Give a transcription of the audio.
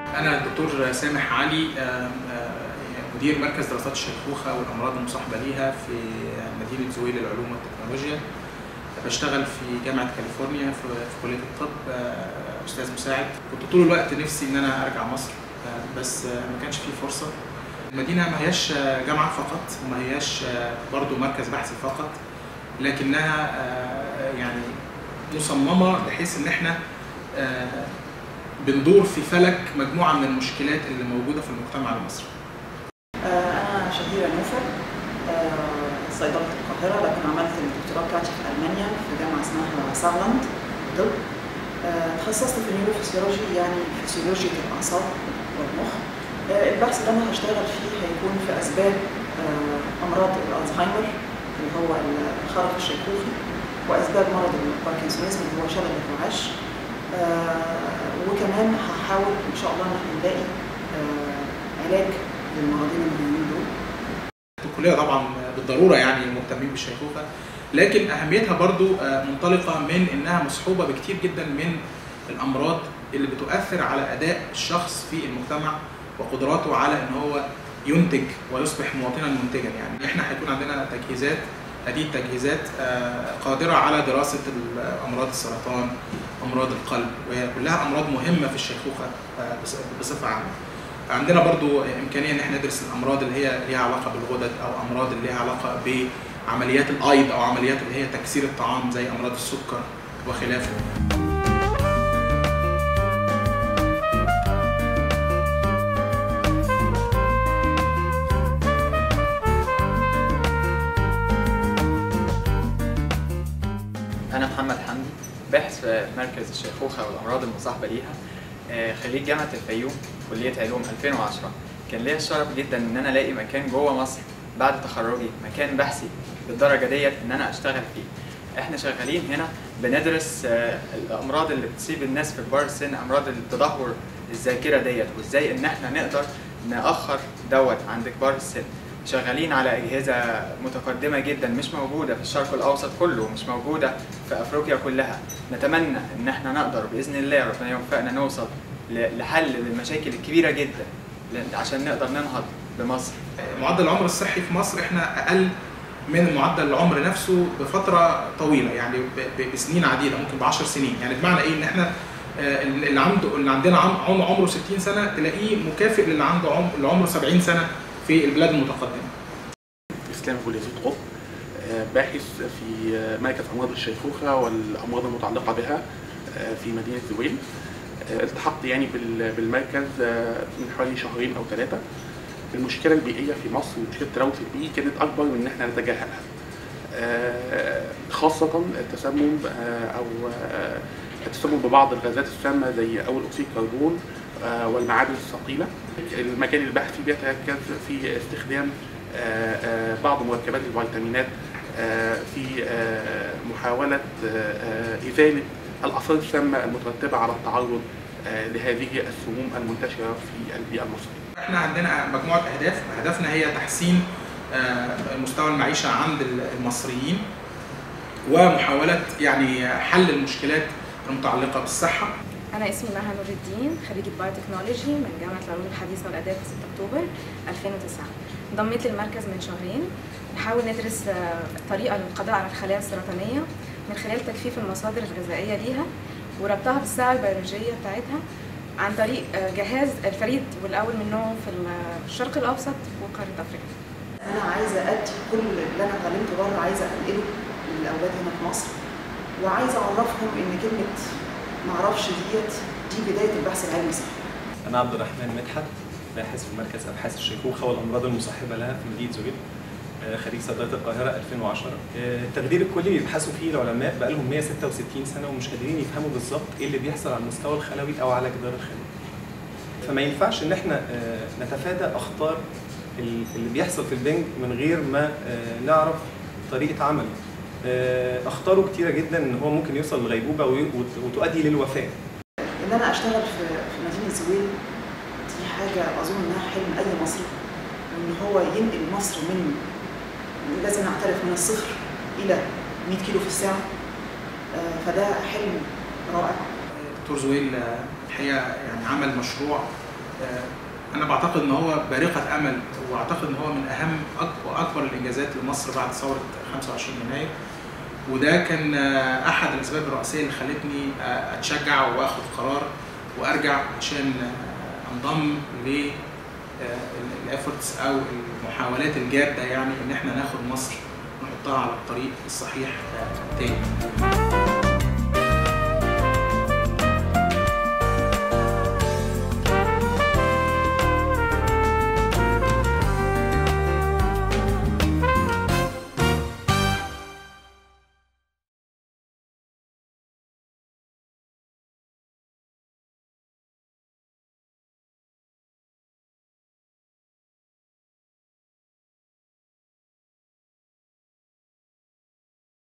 أنا الدكتور سامح علي مدير مركز دراسات الشيخوخة والأمراض المصاحبة ليها في مدينة زويل للعلوم والتكنولوجيا بشتغل في جامعة كاليفورنيا في كلية الطب أستاذ مساعد كنت طول الوقت نفسي إن أنا أرجع مصر بس ما كانش فيه فرصة المدينة ما هياش جامعة فقط وما هياش برضو مركز بحثي فقط لكنها يعني مصممة بحيث إن إحنا بندور في فلك مجموعة من المشكلات اللي موجودة في المجتمع المصري. أنا شهيرة نوفل صيدلة القاهرة لكن عملت الدكتوراه بتاعتي في ألمانيا في جامعة اسمها ساغلاند طب تخصصت في النيوروفيسيولوجي يعني فسيولوجيا الأعصاب والمخ البحث اللي أنا هشتغل فيه هيكون في أسباب أمراض الألزهايمر اللي هو الخرف الشيخوخي وأسباب مرض الباركنسونيزم اللي هو شلل الرعاش وكمان هحاول إن شاء الله إن احنا نلاقي علاج للمرضين المهمين دول الكلية طبعا بالضرورة يعني مهتمين بالشيخوخة لكن أهميتها برضو منطلقة من إنها مصحوبة بكتير جدا من الأمراض اللي بتؤثر على أداء الشخص في المجتمع وقدراته على إن هو ينتج ويصبح مواطنا منتجا يعني إحنا هيكون عندنا تجهيزات هذه التجهيزات قادرة على دراسة أمراض السرطان أمراض القلب وهي كلها أمراض مهمة في الشيخوخة بصفة عامة عندنا برضو إمكانية إن احنا ندرس الأمراض اللي هي ليها علاقة بالغدد أو أمراض اللي ليها علاقة بعمليات الأيض أو عمليات اللي هي تكسير الطعام زي أمراض السكر وخلافه أنا محمد حمدي باحث في مركز الشيخوخة والأمراض المصاحبة ليها خريج جامعة الفيوم كلية علوم 2010 كان ليا الشرف جدا إن أنا ألاقي مكان جوه مصر بعد تخرجي مكان بحثي بالدرجة ديت إن أنا أشتغل فيه احنا شغالين هنا بندرس الامراض اللي بتصيب الناس في كبار السن امراض التدهور الذاكره ديت وازاي ان احنا نقدر ناخر دوت عند كبار السن شغالين على اجهزه متقدمه جدا مش موجوده في الشرق الاوسط كله مش موجوده في افريقيا كلها نتمنى ان احنا نقدر باذن الله ربنا يوفقنا نوصل لحل للمشاكل الكبيره جدا عشان نقدر ننهض بمصر معدل العمر الصحي في مصر احنا اقل من معدل العمر نفسه بفتره طويله يعني بسنين عديده ممكن ب 10 سنين يعني بمعنى ايه ان احنا اللي عنده اللي عندنا عمر عمره 60 سنه تلاقيه مكافئ للي عنده عمر اللي عمره 70 سنه في البلاد المتقدمه. اسلام ابو يزيد قطب باحث في مركز امراض الشيخوخه والامراض المتعلقه بها في مدينه زويل. التحقت يعني بالمركز من حوالي شهرين او ثلاثه. المشكله البيئيه في مصر ومشكله التلوث البيئي كانت اكبر من ان احنا نتجاهلها. خاصه التسمم او التسمم ببعض الغازات السامه زي اول اكسيد الكربون والمعادن الثقيله. المكان البحثي بيتركز في استخدام بعض مركبات الفيتامينات في محاوله ازاله الاثار السامه المترتبه على التعرض لهذه السموم المنتشره في البيئه المصريه. احنا عندنا مجموعه اهداف، هدفنا هي تحسين مستوى المعيشه عند المصريين ومحاوله يعني حل المشكلات المتعلقه بالصحه. أنا اسمي مها نور الدين خريجة بايوتكنولوجي من جامعة العلوم الحديثة والآداب في 6 أكتوبر 2009 انضميت للمركز من شهرين نحاول ندرس طريقة للقضاء على الخلايا السرطانية من خلال تجفيف المصادر الغذائية ليها وربطها بالساعة البيولوجية بتاعتها عن طريق جهاز الفريد والأول من نوعه في الشرق الأوسط وقارة أفريقيا أنا عايزة أدي كل اللي أنا اتعلمته بره عايزة أنقله للأولاد هنا في مصر وعايزة أعرفهم إن كلمة معرفش ديت دي بدايه البحث العلمي صح. انا عبد الرحمن مدحت باحث في مركز ابحاث الشيخوخه والامراض المصاحبه لها في مدينه زويل خريج صيدله القاهره 2010 التخدير الكلي بيبحثوا فيه العلماء بقالهم 166 سنه ومش قادرين يفهموا بالظبط ايه اللي بيحصل على المستوى الخلوي او على جدار الخليه فما ينفعش ان احنا نتفادى اخطار اللي بيحصل في البنج من غير ما نعرف طريقه عمله اخطاره كتيره جدا ان هو ممكن يوصل للغيبوبه وتؤدي للوفاه ان انا اشتغل في في مدينه زويل دي حاجه اظن انها حلم اي مصري وان هو ينقل مصر من لازم نعترف من الصفر الى 100 كيلو في الساعه فده حلم رائع دكتور زويل الحقيقه يعني عمل مشروع آه، انا بعتقد ان هو بارقه امل واعتقد ان هو من اهم أك- واكبر الانجازات لمصر بعد ثوره 25 يناير وده كان آه، احد الاسباب الرئيسيه اللي خلتني آه، اتشجع واخد قرار وارجع عشان آه، انضم ل الافورتس او المحاولات الجاده يعني ان احنا ناخد مصر نحطها على الطريق الصحيح آه، تاني